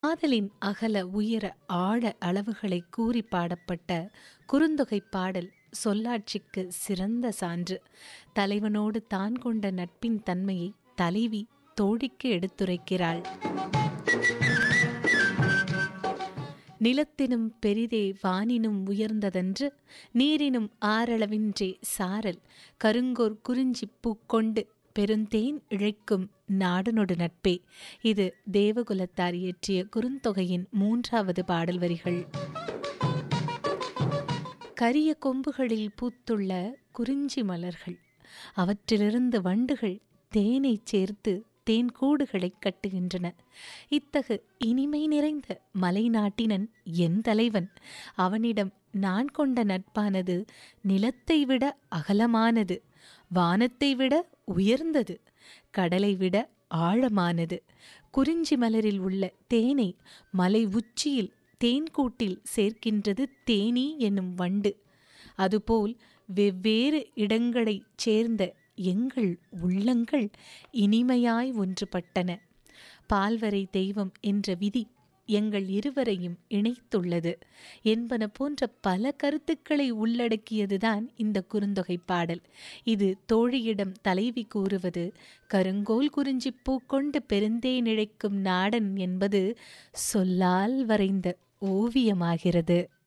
காதலின் அகல உயர ஆழ அளவுகளை கூறி பாடப்பட்ட குறுந்தொகை பாடல் சொல்லாட்சிக்கு சிறந்த சான்று தலைவனோடு தான் கொண்ட நட்பின் தன்மையை தலைவி தோழிக்கு எடுத்துரைக்கிறாள் நிலத்தினும் பெரிதே வானினும் உயர்ந்ததன்று நீரினும் ஆரளவின்றே சாரல் கருங்கோர் குறிஞ்சி பூக்கொண்டு பெருந்தேன் இழைக்கும் நாடனொடு நட்பே இது தேவகுலத்தார் இயற்றிய குறுந்தொகையின் மூன்றாவது பாடல் வரிகள் கரிய கொம்புகளில் பூத்துள்ள குறிஞ்சி மலர்கள் அவற்றிலிருந்து வண்டுகள் தேனை சேர்த்து தேன்கூடுகளை கட்டுகின்றன இத்தகு இனிமை நிறைந்த மலைநாட்டினன் என் தலைவன் அவனிடம் நான் கொண்ட நட்பானது நிலத்தை விட அகலமானது வானத்தை விட உயர்ந்தது கடலை விட ஆழமானது குறிஞ்சி மலரில் உள்ள தேனை மலை உச்சியில் தேன்கூட்டில் சேர்க்கின்றது தேனீ என்னும் வண்டு அதுபோல் வெவ்வேறு இடங்களைச் சேர்ந்த எங்கள் உள்ளங்கள் இனிமையாய் ஒன்றுபட்டன பால்வரை தெய்வம் என்ற விதி எங்கள் இருவரையும் இணைத்துள்ளது என்பன போன்ற பல கருத்துக்களை உள்ளடக்கியதுதான் இந்த குறுந்தொகை பாடல் இது தோழியிடம் தலைவி கூறுவது கருங்கோல் குறிஞ்சி பூக்கொண்டு பெருந்தே நிழைக்கும் நாடன் என்பது சொல்லால் வரைந்த ஓவியமாகிறது